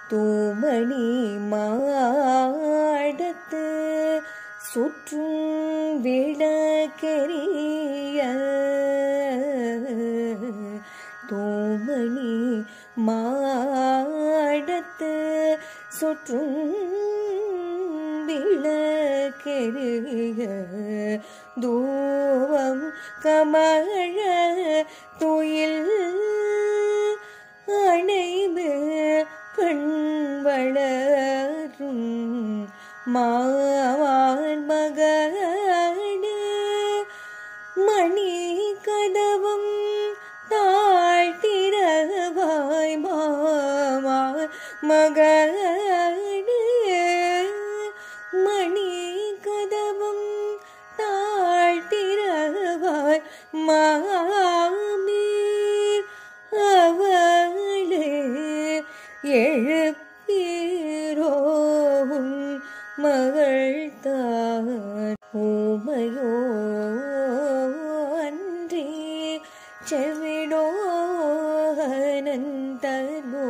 தூமணி மாடத்து சுற்றும் விளக்கெரிய தூமணி மாடத்து சுற்றும் விளக்கெரிய தூவம் கமழ துயில் அணைவு கண் வளரும் மாவான் மகடு மணி கதவும் தாழ்த்திரவாய் மாமா மகடு மணி கதவும் தாழ்த்திரவாய் மாமீர் அவளே எழுப்பீரோவும் மகள் தான் ஊமையோ அன்றி செவிடோ அனந்தனோ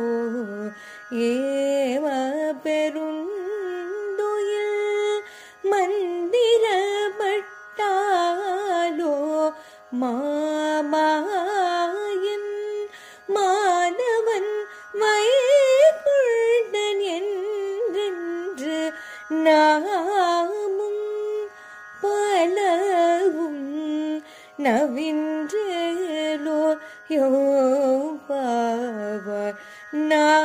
ஏம பெருந்துயில் மந்திரப்பட்டாலோ மாமாயன் மாதவன் வைகுண்டன் என்றென்று நாமும் பலவும் நவின்றேலோ யோ பாவார் நா